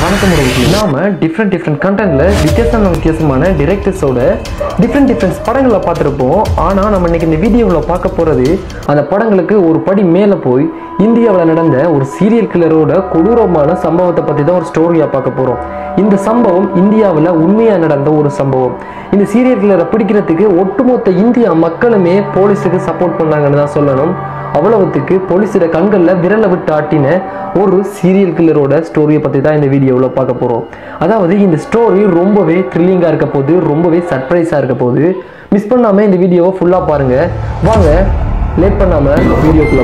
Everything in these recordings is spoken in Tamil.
வணக்கம் உறவுகளே. நாம டிஃப்ரெண்ட் டிஃப்ரெண்ட் கண்டென்ட்ல வித்தியாசமான வித்தியாசமான டிரெக்டர்ஸோட டிஃப்ரெண்ட் டிஃப்ரெண்ட் படங்களை பார்த்துருப்போம் ஆனால் நம்ம இன்னைக்கு இந்த வீடியோவில் பார்க்க போகிறது அந்த படங்களுக்கு ஒரு படி மேலே போய் இந்தியாவில் நடந்த ஒரு சீரியல் கில்லரோட கொடூரமான சம்பவத்தை பற்றி தான் ஒரு ஸ்டோரியாக பார்க்க போகிறோம் இந்த சம்பவம் இந்தியாவில் உண்மையாக நடந்த ஒரு சம்பவம் இந்த சீரியல் கில்லரை பிடிக்கிறதுக்கு ஒட்டுமொத்த இந்தியா மக்களுமே போலீஸுக்கு சப்போர்ட் பண்ணாங்கன்னு தான் சொல்லணும் அவ்வளவுத்துக்கு போலீஸோட கண்களில் விரலை விட்டு ஆட்டின ஒரு சீரியல் கில்லரோட ஸ்டோரியை பற்றி தான் இந்த வீடியோவில் பார்க்க போகிறோம் அதாவது இந்த ஸ்டோரி ரொம்பவே த்ரில்லிங்காக இருக்க போகுது ரொம்பவே சர்ப்ரைஸாக இருக்க போகுது மிஸ் பண்ணாமல் இந்த வீடியோவை ஃபுல்லாக பாருங்கள் வாங்க லேட் பண்ணாமல் வீடியோக்குள்ள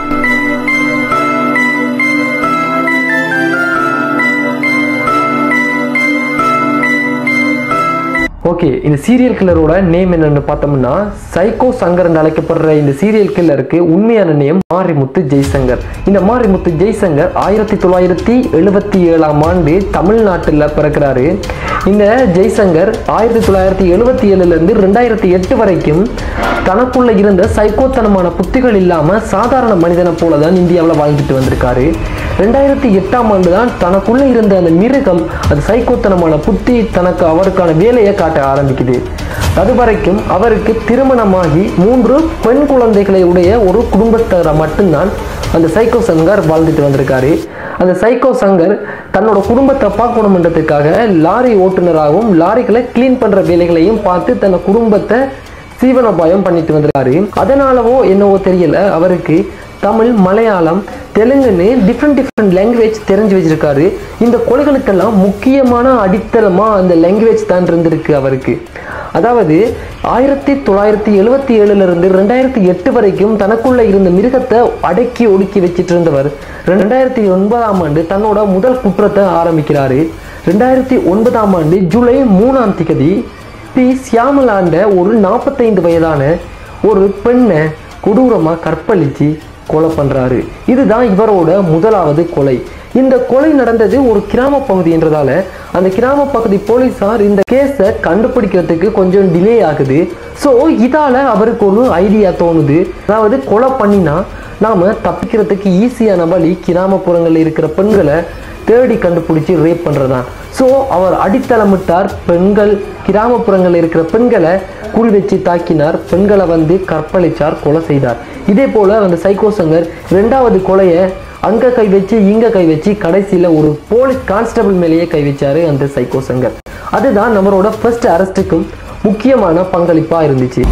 ஓகே இந்த சீரியல் கில்லரோட நேம் என்னன்னு பார்த்தோம்னா சைக்கோ சங்கர் என்று அழைக்கப்படுற இந்த சீரியல் கில்லருக்கு உண்மையான நேம் மாரிமுத்து ஜெய்சங்கர் இந்த மாரிமுத்து ஜெய்சங்கர் ஆயிரத்தி தொள்ளாயிரத்தி எழுபத்தி ஏழாம் ஆண்டு தமிழ்நாட்டில் பிறக்கிறாரு இந்த ஜெய்சங்கர் ஆயிரத்தி தொள்ளாயிரத்தி எழுபத்தி ஏழுலேருந்து ரெண்டாயிரத்தி எட்டு வரைக்கும் தனக்குள்ள இருந்த சைக்கோத்தனமான புத்திகள் இல்லாமல் சாதாரண மனிதனை போல தான் இந்தியாவில் வாழ்ந்துட்டு வந்திருக்காரு ரெண்டாயிரத்தி எட்டாம் ஆண்டு தான் தனக்குள்ள இருந்த அந்த மிருகம் அது சைக்கோத்தனமான புத்தி தனக்கு அவருக்கான வேலையை காட்ட ஆரம்பிக்குது அது வரைக்கும் அவருக்கு திருமணமாகி மூன்று பெண் குழந்தைகளை உடைய ஒரு குடும்பத்தரை மட்டும்தான் அந்த சைக்கோ சங்கர் வாழ்ந்துட்டு வந்திருக்காரு அந்த சைக்கோ சங்கர் தன்னோட குடும்பத்தை பார்க்கணுன்றதுக்காக லாரி ஓட்டுநராகவும் லாரிகளை க்ளீன் பண்ற வேலைகளையும் பார்த்து தன் குடும்பத்தை சீவனோபாயம் பண்ணிட்டு வந்திருக்காரு அதனாலவோ என்னவோ தெரியல அவருக்கு தமிழ் மலையாளம் தெலுங்குன்னு டிஃப்ரெண்ட் டிஃப்ரெண்ட் லாங்குவேஜ் தெரிஞ்சு வச்சிருக்காரு இந்த கொலைகளுக்கெல்லாம் முக்கியமான அடித்தளமா அந்த லாங்குவேஜ் தான் இருந்திருக்கு அவருக்கு அதாவது ஆயிரத்தி தொள்ளாயிரத்தி எழுவத்தி ஏழுல இருந்து ரெண்டாயிரத்தி எட்டு வரைக்கும் தனக்குள்ள இருந்த மிருகத்தை அடக்கி ஒடுக்கி வச்சிட்டு இருந்தவர் ரெண்டாயிரத்தி ஒன்பதாம் ஆண்டு தன்னோட முதல் குற்றத்தை ஆரம்பிக்கிறாரு ரெண்டாயிரத்தி ஒன்பதாம் ஆண்டு ஜூலை மூணாம் திகதி பி சியாமலாண்ட ஒரு நாற்பத்தைந்து வயதான ஒரு பெண்ணை கொடூரமாக கற்பழிச்சு கொலை பண்ணுறாரு இதுதான் இவரோட முதலாவது கொலை இந்த கொலை நடந்தது ஒரு கிராம பகுதின்றதால அந்த கிராம பகுதி போலீஸார் இந்த கேஸை கண்டுபிடிக்கிறதுக்கு கொஞ்சம் டிலே ஆகுது ஸோ இதால அவருக்கு ஒரு ஐடியா தோணுது அதாவது கொலை பண்ணினா நாம தப்பிக்கிறதுக்கு ஈஸியான வழி கிராமப்புறங்களில் இருக்கிற பெண்களை தேடி கண்டுபிடிச்சி ரேப் பண்ணுறதான் ஸோ அவர் அடித்தளமிட்டார் பெண்கள் கிராமப்புறங்களில் இருக்கிற பெண்களை குறி வச்சு தாக்கினார் பெண்களை வந்து கற்பழிச்சார் கொலை செய்தார் இதே போல அந்த சைக்கோ சங்கர் ரெண்டாவது கொலையை அங்க கை வச்சு இங்க கை வச்சு கடைசியில ஒரு போலீஸ் கான்ஸ்டபிள் மேலேயே கை வச்சாரு அந்த சைக்கோ சங்கர் அதுதான் நம்மளோட ஃபர்ஸ்ட் அரெஸ்ட்டுக்கும் முக்கியமான பங்களிப்பா இருந்துச்சு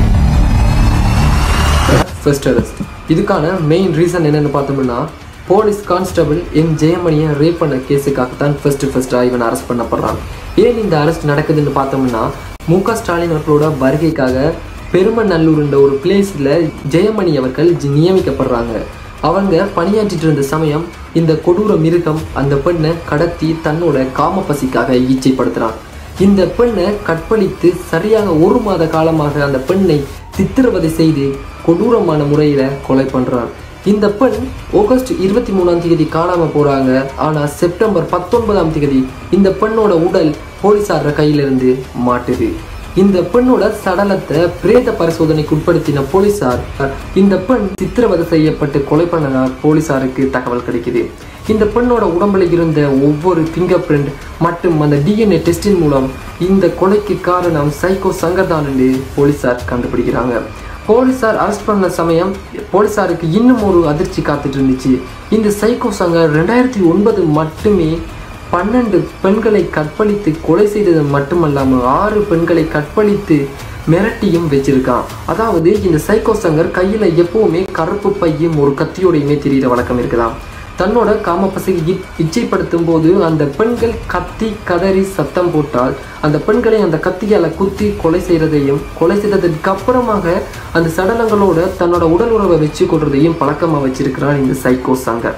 ஃபர்ஸ்ட் அரெஸ்ட் இதுக்கான மெயின் ரீசன் என்னன்னு பார்த்தோம்னா போலீஸ் கான்ஸ்டபிள் எம் ஜெயமணியை ரேப் பண்ண கேஸுக்காக தான் ஃபர்ஸ்ட் ஃபர்ஸ்டாக இவன் அரெஸ்ட் பண்ணப்படுறான் ஏன் இந்த அரெஸ்ட் நடக்குதுன்னு பார்த்தோம்னா மு க ஸ்டாலின் அவர்களோட வருகைக்காக பெருமநல்லூர்ன்ற ஒரு பிளேஸில் ஜெயமணி அவர்கள் ஜி- நியமிக்கப்படுறாங்க அவங்க பணியாற்றிட்டு இருந்த சமயம் இந்த கொடூர மிருகம் அந்த பெண்ணை கடத்தி தன்னோட காம பசிக்காக ஈச்சைப்படுத்துறான் இந்த பெண்ணை கற்பழித்து சரியாக ஒரு மாத காலமாக அந்த பெண்ணை சித்திரவதை செய்து கொடூரமான முறையில கொலை பண்றான் இந்த பெண் ஆகஸ்ட் இருபத்தி மூணாம் தேதி காணாம போறாங்க ஆனா செப்டம்பர் பத்தொன்பதாம் தேதி இந்த பெண்ணோட உடல் போலீசார கையிலிருந்து மாட்டுது இந்த பெண்ணோட சடலத்தை பிரேத பரிசோதனைக்கு உட்படுத்தின போலீசார் இந்த பெண் சித்திரவதை செய்யப்பட்டு கொலை பண்ணதால் போலீசாருக்கு தகவல் கிடைக்குது இந்த பெண்ணோட உடம்புல இருந்த ஒவ்வொரு ஃபிங்கர் பிரிண்ட் மற்றும் அந்த டிஎன்ஏ டெஸ்டின் மூலம் இந்த கொலைக்கு காரணம் சைக்கோ சங்கர் தான் என்று போலீசார் கண்டுபிடிக்கிறாங்க போலீசார் அரெஸ்ட் பண்ண சமயம் போலீசாருக்கு இன்னும் ஒரு அதிர்ச்சி காத்துட்டு இருந்துச்சு இந்த சைக்கோ சங்கர் ரெண்டாயிரத்தி ஒன்பது மட்டுமே பன்னெண்டு பெண்களை கற்பழித்து கொலை செய்தது மட்டுமல்லாமல் ஆறு பெண்களை கற்பழித்து மிரட்டியும் வச்சிருக்கான் அதாவது இந்த சைக்கோ சங்கர் கையில் எப்பவுமே கருப்பு பையும் ஒரு கத்தியோடையுமே தெரிகிற வழக்கம் இருக்குதாம் தன்னோட காமப்பசியை இ- இச்சைப்படுத்தும் போது அந்த பெண்கள் கத்தி கதறி சத்தம் போட்டால் அந்த பெண்களை அந்த கத்தியால குத்தி கொலை செய்யறதையும் கொலை செய்ததுக்கு அப்புறமாக அந்த சடலங்களோட தன்னோட உடல் உறவை வச்சு கொள்றதையும் பழக்கமா வச்சிருக்கிறான் இந்த சைக்கோ சங்கர்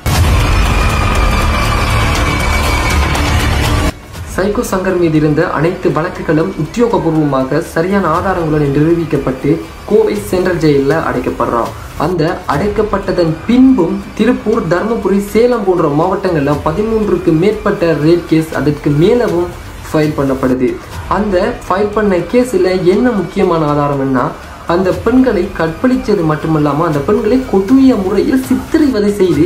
சைக்கோ சங்கர் மீது இருந்த அனைத்து வழக்குகளும் உத்தியோகபூர்வமாக சரியான ஆதாரங்களுடன் நிரூபிக்கப்பட்டு கோவை சென்ட்ரல் ஜெயிலில் அடைக்கப்படுறான் அந்த அடைக்கப்பட்டதன் பின்பும் திருப்பூர் தருமபுரி சேலம் போன்ற மாவட்டங்களில் பதிமூன்றுக்கு மேற்பட்ட ரேப் கேஸ் அதற்கு மேலவும் ஃபைல் பண்ணப்படுது அந்த ஃபைல் பண்ண கேஸில் என்ன முக்கியமான ஆதாரம்னா அந்த பெண்களை கற்பழித்தது மட்டுமல்லாமல் அந்த பெண்களை கொடூய முறையில் சித்திரைவதை செய்து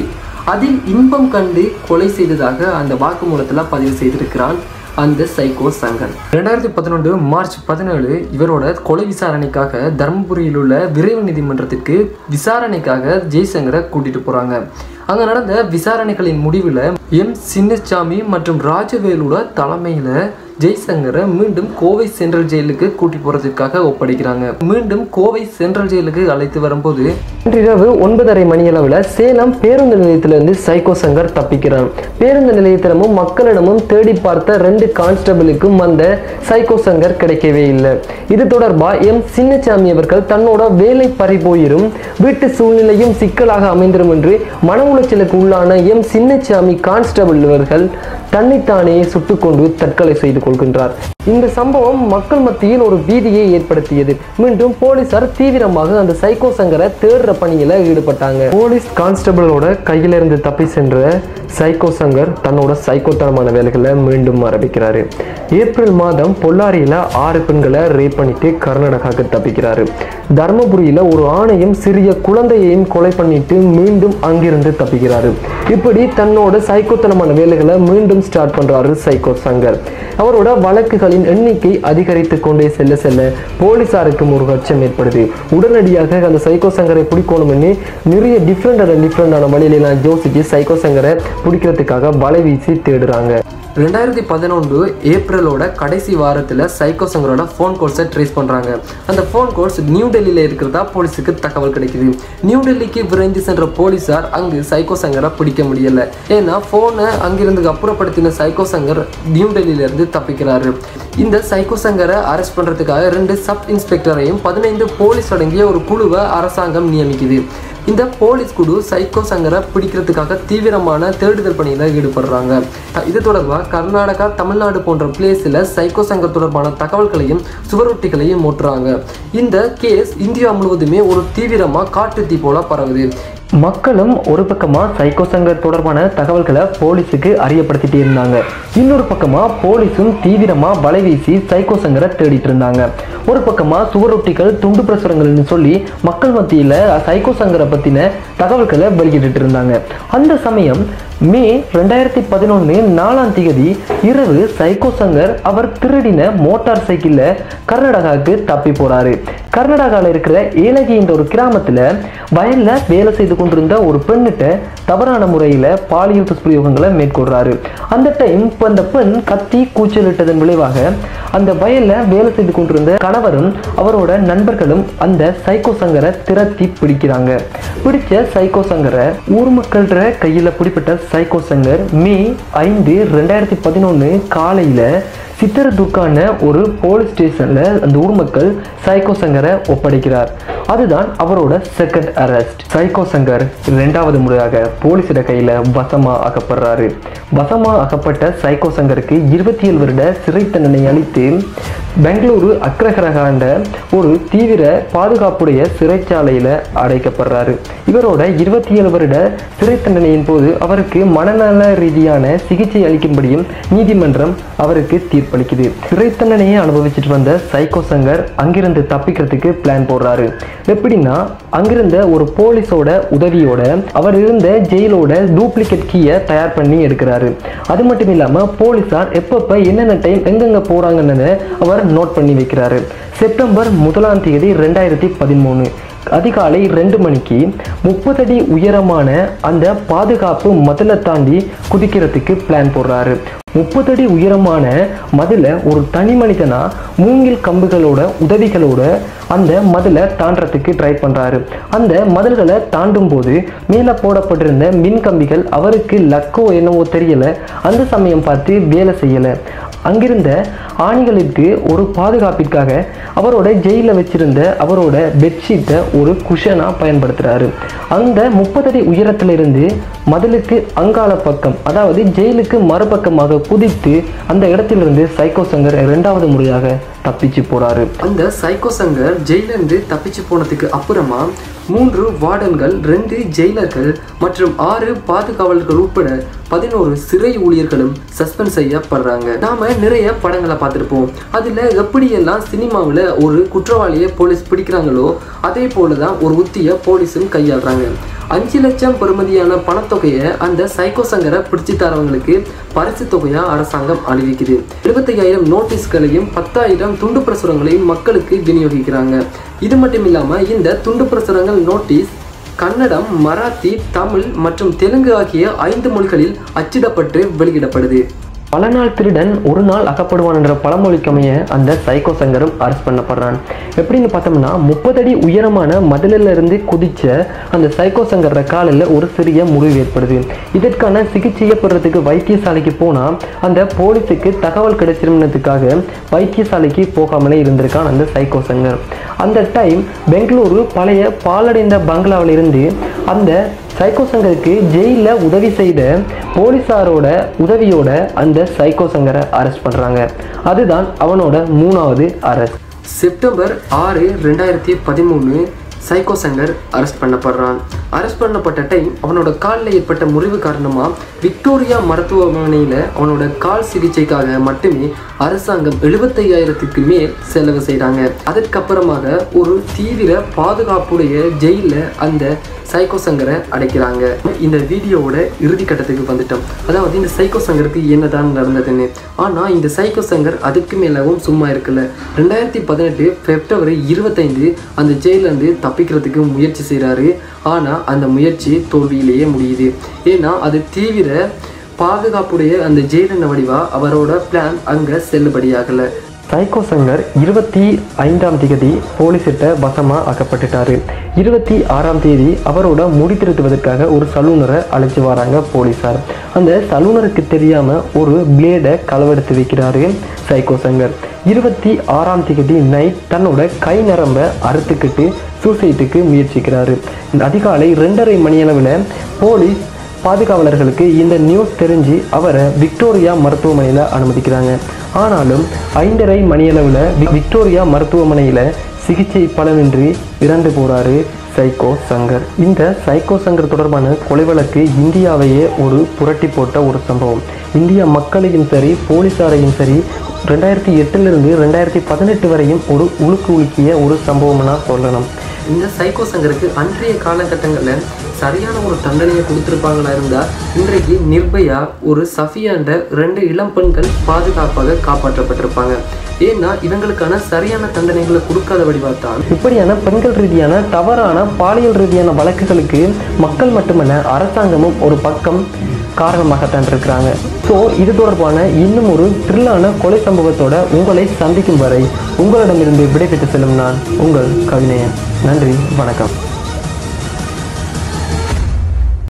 அதில் இன்பம் கண்டு கொலை செய்ததாக அந்த வாக்குமூலத்தில் பதிவு செய்திருக்கிறான் அந்த சைக்கோ சங்கர் ரெண்டாயிரத்தி பதினொன்று மார்ச் பதினேழு இவரோட கொலை விசாரணைக்காக தர்மபுரியில் உள்ள விரைவு நீதிமன்றத்திற்கு விசாரணைக்காக ஜெய்சங்கரை கூட்டிட்டு போறாங்க அங்க நடந்த விசாரணைகளின் முடிவில் எம் சின்னசாமி மற்றும் ராஜவேலோட தலைமையில ஜெய்சங்கரை மீண்டும் கோவை சென்ட்ரல் ஜெயிலுக்கு கூட்டி போறதுக்காக ஒப்படைக்கிறாங்க மீண்டும் கோவை சென்ட்ரல் ஜெயிலுக்கு அழைத்து வரும்போது இன்றிரவு ஒன்பதரை மணியளவில் சேலம் பேருந்து நிலையத்திலிருந்து சைக்கோ சங்கர் தப்பிக்கிறான் பேருந்து நிலையத்திடமும் மக்களிடமும் தேடி பார்த்த ரெண்டு கான்ஸ்டபிளுக்கும் அந்த சைக்கோ சங்கர் கிடைக்கவே இல்லை இது தொடர்பா எம் சின்னசாமி அவர்கள் தன்னோட வேலை பறிபோயிரும் வீட்டு சூழ்நிலையும் சிக்கலாக அமைந்திரும் என்று மன உளைச்சலுக்கு உள்ளான எம் சின்னசாமி கான்ஸ்டபிள் அவர்கள் தன்னைத்தானே சுட்டுக்கொண்டு தற்கொலை செய்து கொள்கின்றார் இந்த சம்பவம் மக்கள் மத்தியில் ஒரு பீதியை ஏற்படுத்தியது மீண்டும் போலீசார் தீவிரமாக அந்த சைக்கோ சங்கரை தேடுற பணியில ஈடுபட்டாங்க போலீஸ் கான்ஸ்டபிளோட கையில இருந்து தப்பி சென்ற சைக்கோ சங்கர் தன்னோட சைக்கோத்தனமான வேலைகளை மீண்டும் ஆரம்பிக்கிறாரு ஏப்ரல் மாதம் பொள்ளாரியில ஆறு பெண்களை ரேப் பண்ணிட்டு கர்நாடகாவுக்கு தப்பிக்கிறாரு தர்மபுரியில ஒரு ஆணையும் சிறிய குழந்தையையும் கொலை பண்ணிட்டு மீண்டும் அங்கிருந்து தப்பிக்கிறாரு இப்படி தன்னோட சைக்கோத்தனமான வேலைகளை மீண்டும் ஸ்டார்ட் பண்றாரு சைக்கோ சங்கர் அவரோட வழக்குகளின் எண்ணிக்கை அதிகரித்து கொண்டே செல்ல செல்ல போலீசாருக்கும் ஒரு அச்சம் ஏற்படுது உடனடியாக அந்த சைக்கோ சங்கரை பிடிக்கணும்னு நிறைய டிஃப்ரெண்டான டிஃப்ரெண்டான வழியிலாம் யோசிச்சு சைக்கோ சங்கரை பிடிக்கிறதுக்காக வலை வீசி தேடுறாங்க ரெண்டாயிரத்தி பதினொன்று ஏப்ரலோட கடைசி வாரத்தில் சைக்கோ சங்கரோட ஃபோன் கோல்ஸை ட்ரேஸ் பண்ணுறாங்க அந்த ஃபோன் கோல்ஸ் நியூ டெல்லியில் இருக்கிறதா போலீஸுக்கு தகவல் கிடைக்குது நியூ டெல்லிக்கு விரைந்து சென்ற போலீஸார் அங்கு சைக்கோ சங்கரை பிடிக்க முடியல ஏன்னா ஃபோனை அங்கிருந்து அப்புறப்படுத்தின சைக்கோ சங்கர் நியூ டெல்லியிலேருந்து தப்பிக்கிறாரு இந்த சைக்கோ சங்கரை அரெஸ்ட் பண்ணுறதுக்காக ரெண்டு சப் இன்ஸ்பெக்டரையும் பதினைந்து போலீஸ் அடங்கிய ஒரு குழுவை அரசாங்கம் நியமிக்குது இந்த போலீஸ் குழு சைக்கோ சங்கரை பிடிக்கிறதுக்காக தீவிரமான தேடுதல் பணியில் ஈடுபடுறாங்க இது தொடர்பாக கர்நாடகா தமிழ்நாடு போன்ற பிளேஸில் சைக்கோ சங்கர் தொடர்பான தகவல்களையும் சுவரொட்டிகளையும் மூட்டுறாங்க இந்த கேஸ் இந்தியா முழுவதுமே ஒரு தீவிரமாக காட்டுத்தீ போல பரவுது மக்களும் ஒரு பக்கமா சைக்கோ சங்கர் தொடர்பான தகவல்களை போலீஸுக்கு அறியப்படுத்திட்டே இருந்தாங்க இன்னொரு பக்கமா போலீஸும் தீவிரமா வலை வீசி சைக்கோ சங்கரை தேடிட்டு இருந்தாங்க ஒரு பக்கமா சுவரொட்டிகள் துண்டு பிரசுரங்கள்னு சொல்லி மக்கள் மத்தியில சைக்கோ சங்கரை பத்தின தகவல்களை வெளியிட்டு இருந்தாங்க அந்த சமயம் மே ரெண்டாயிரத்தி பதினொன்று நாலாம் தேதி இரவு சைக்கோ சங்கர் அவர் திருடின மோட்டார் சைக்கிளில் கர்நாடகாவுக்கு தப்பி போறாரு கர்நாடகாவில் இருக்கிற ஏலகி என்ற ஒரு கிராமத்தில் வயலில் வேலை செய்து கொண்டிருந்த ஒரு பெண்ணிட்ட தவறான முறையில் பாலியல் துஷ்பிரயோகங்களை மேற்கொள்றாரு அந்த டைம் இப்போ அந்த பெண் கத்தி கூச்சலிட்டதன் விளைவாக அந்த வயலில் வேலை செய்து கொண்டிருந்த கணவரும் அவரோட நண்பர்களும் அந்த சைக்கோ சங்கரை திரட்டி பிடிக்கிறாங்க பிடிச்ச சைக்கோ சங்கரை ஊர் மக்கள்ற கையில் பிடிப்பட்ட சைக்கோ சங்கர் மே ஐந்து ரெண்டாயிரத்தி பதினொன்று காலையில் சித்திரதுர்கான ஒரு போலீஸ் ஸ்டேஷனில் அந்த ஊர் மக்கள் சைக்கோ சங்கரை ஒப்படைக்கிறார் அதுதான் அவரோட செகண்ட் அரெஸ்ட் சைக்கோ சங்கர் இரண்டாவது முறையாக போலீஸிட கையில் வசமா அகப்படுறாரு வசமா அகப்பட்ட சைக்கோ சங்கருக்கு இருபத்தி ஏழு வருட சிறை தண்டனை அளித்து பெங்களூரு அக்ரஹரகாண்ட ஒரு தீவிர பாதுகாப்புடைய சிறைச்சாலையில் அடைக்கப்படுறாரு இவரோட இருபத்தி ஏழு வருட சிறை தண்டனையின் போது அவருக்கு மனநல ரீதியான சிகிச்சை அளிக்கும்படியும் நீதிமன்றம் அவருக்கு தீர்ப்பளிக்குது சிறை தண்டனையை அனுபவிச்சுட்டு வந்த சைக்கோ சங்கர் அங்கிருந்து தப்பிக்கிறதுக்கு பிளான் போடுறாரு எப்படின்னா அங்கிருந்த ஒரு போலீஸோட உதவியோட அவர் இருந்த ஜெயிலோட டூப்ளிகேட் கீயை தயார் பண்ணி எடுக்கிறாரு அது மட்டும் இல்லாமல் போலீஸார் எப்பப்போ என்னென்ன டைம் எங்கெங்க போகிறாங்கன்னு அவர் நோட் பண்ணி வைக்கிறாரு செப்டம்பர் முதலாம் தேதி ரெண்டாயிரத்தி பதிமூணு அதிகாலை ரெண்டு மணிக்கு முப்பது அடி உயரமான அந்த பாதுகாப்பு மதிலை தாண்டி குதிக்கிறதுக்கு பிளான் போடுறாரு முப்பது அடி உயரமான மதிலை ஒரு தனி மனிதனா மூங்கில் கம்புகளோட உதவிகளோட அந்த மதிலை தாண்டறதுக்கு ட்ரை பண்றாரு அந்த மதில்களை தாண்டும் போது மேலே போடப்பட்டிருந்த மின் கம்பிகள் அவருக்கு லக்கோ என்னவோ தெரியல அந்த சமயம் பார்த்து வேலை செய்யலை அங்கிருந்த ஆணிகளுக்கு ஒரு பாதுகாப்பிற்காக அவரோட ஜெயிலில் வச்சிருந்த அவரோட பெட்ஷீட்டை ஒரு குஷனாக பயன்படுத்துகிறாரு அந்த முப்பது அடி உயரத்திலிருந்து மதிலுக்கு அங்கால பக்கம் அதாவது ஜெயிலுக்கு மறுபக்கமாக குதித்து அந்த இடத்திலிருந்து சைக்கோ சங்கர் இரண்டாவது முறையாக தப்பிச்சு போறாரு அந்த சைக்கோ சங்கர் ஜெயிலிருந்து தப்பிச்சு போனதுக்கு அப்புறமா மூன்று வார்டன்கள் ரெண்டு ஜெயிலர்கள் மற்றும் ஆறு பாதுகாவலர்கள் உட்பட பதினோரு சிறை ஊழியர்களும் சஸ்பெண்ட் செய்யப்படுறாங்க நாம நிறைய படங்களை பார்த்துருப்போம் அதுல எப்படியெல்லாம் சினிமாவில் ஒரு குற்றவாளியை போலீஸ் பிடிக்கிறாங்களோ அதே போல தான் ஒரு உத்தியை போலீஸும் கையாளுறாங்க அஞ்சு லட்சம் பெறுமதியான பணத்தொகையை அந்த சைக்கோ சங்கரை பிடிச்சு தரவங்களுக்கு பரிசு தொகையா அரசாங்கம் அறிவிக்குது எழுபத்தையாயிரம் நோட்டீஸ்களையும் பத்தாயிரம் துண்டு பிரசுரங்களையும் மக்களுக்கு விநியோகிக்கிறாங்க இது மட்டும் இல்லாம இந்த துண்டு பிரசுரங்கள் நோட்டீஸ் கன்னடம் மராத்தி தமிழ் மற்றும் தெலுங்கு ஆகிய ஐந்து மொழிகளில் அச்சிடப்பட்டு வெளியிடப்படுது பல நாள் திருடன் ஒரு நாள் அகப்படுவான் என்ற பழமொழிக்கமைய அந்த சைக்கோ சங்கரும் அரெஸ்ட் பண்ணப்படுறான் எப்படின்னு பார்த்தோம்னா முப்பது அடி உயரமான மதிலில் இருந்து குதிச்ச அந்த சைக்கோ சங்கர காலில் ஒரு சிறிய முறிவு ஏற்படுது இதற்கான சிகிச்சையை பெறதுக்கு வைத்தியசாலைக்கு போனால் அந்த போலீஸுக்கு தகவல் கிடைச்சிருந்ததுக்காக வைத்தியசாலைக்கு போகாமலே இருந்திருக்கான் அந்த சைக்கோ சங்கர் அந்த டைம் பெங்களூரு பழைய பாலடைந்த பங்களாவில் இருந்து அந்த சைக்கோ சங்கருக்கு ஜெயிலில் உதவி செய்த போலீஸாரோட உதவியோட அந்த சைக்கோ சங்கரை அரெஸ்ட் பண்ணுறாங்க அதுதான் அவனோட மூணாவது அரெஸ்ட் செப்டம்பர் ஆறு ரெண்டாயிரத்தி பதிமூணு சைக்கோ சங்கர் அரெஸ்ட் பண்ணப்படுறான் அரெஸ்ட் பண்ணப்பட்ட டைம் அவனோட காலில் ஏற்பட்ட முறிவு காரணமாக விக்டோரியா மருத்துவமனையில் அவனோட கால் சிகிச்சைக்காக மட்டுமே அரசாங்கம் எழுபத்தையாயிரத்துக்கு மேல் செலவு செய்கிறாங்க அதற்கப்புறமாக ஒரு தீவிர பாதுகாப்புடைய ஜெயிலில் அந்த சைக்கோ சங்கரை அடைக்கிறாங்க இந்த வீடியோவோட இறுதி கட்டத்துக்கு வந்துட்டோம் அதாவது இந்த சைக்கோ சங்கருக்கு என்னதான் நடந்ததுன்னு ஆனால் இந்த சைக்கோ சங்கர் அதுக்கு மேலவும் சும்மா இருக்கல ரெண்டாயிரத்தி பதினெட்டு பிப்ரவரி இருபத்தைந்து அந்த ஜெயிலேருந்து தப்பிக்கிறதுக்கு முயற்சி செய்கிறாரு ஆனால் அந்த முயற்சி தோல்வியிலேயே முடியுது ஏன்னா அது தீவிர பாதுகாப்புடைய அந்த ஜெயிலின வடிவா அவரோட பிளான் அங்கே செல்லுபடியாகலை சைக்கோ சங்கர் இருபத்தி ஐந்தாம் தேதி போலீஸ்கிட்ட வசமாக ஆக்கப்பட்டுட்டாரு இருபத்தி ஆறாம் தேதி அவரோட முடி திருத்துவதற்காக ஒரு சலூனரை அழைச்சி வராங்க போலீஸார் அந்த சலூனருக்கு தெரியாமல் ஒரு பிளேடை களவெடுத்து வைக்கிறாரு சைக்கோ சங்கர் இருபத்தி ஆறாம் தேதி நைட் தன்னோட கை நரம்ப அறுத்துக்கிட்டு சூசைட்டுக்கு முயற்சிக்கிறாரு அதிகாலை ரெண்டரை மணியளவில் போலீஸ் பாதுகாவலர்களுக்கு இந்த நியூஸ் தெரிஞ்சு அவரை விக்டோரியா மருத்துவமனையில் அனுமதிக்கிறாங்க ஆனாலும் ஐந்தரை மணியளவில் வி- விக்டோரியா மருத்துவமனையில் சிகிச்சை பலனின்றி இறந்து போறாரு சைக்கோ சங்கர் இந்த சைக்கோ சங்கர் தொடர்பான கொலை வழக்கு இந்தியாவையே ஒரு புரட்டி போட்ட ஒரு சம்பவம் இந்திய மக்களையும் சரி போலீஸாரையும் சரி ரெண்டாயிரத்தி எட்டுலேருந்து ரெண்டாயிரத்தி பதினெட்டு வரையும் ஒரு உலுக்கு உலுக்கிய ஒரு சம்பவம்னா சொல்லணும் இந்த சைக்கோ சங்கருக்கு அன்றைய காலகட்டங்களில் சரியான ஒரு தண்டனையை கொடுத்துருப்பாங்களா இருந்தால் இன்றைக்கு நிர்பயா ஒரு சஃபியாண்ட ரெண்டு இளம் பெண்கள் பாதுகாப்பாக காப்பாற்றப்பட்டிருப்பாங்க ஏன்னா இவங்களுக்கான சரியான தண்டனைகளை கொடுக்காத வடிவாத்தான் இப்படியான பெண்கள் ரீதியான தவறான பாலியல் ரீதியான வழக்குகளுக்கு மக்கள் மட்டுமல்ல அரசாங்கமும் ஒரு பக்கம் காரணமாகத்தான் இருக்கிறாங்க ஸோ இது தொடர்பான இன்னும் ஒரு த்ரில்லான கொலை சம்பவத்தோட உங்களை சந்திக்கும் வரை உங்களிடமிருந்து விடைபெற்று செல்லும் நான் உங்கள் கவிநயன் நன்றி வணக்கம்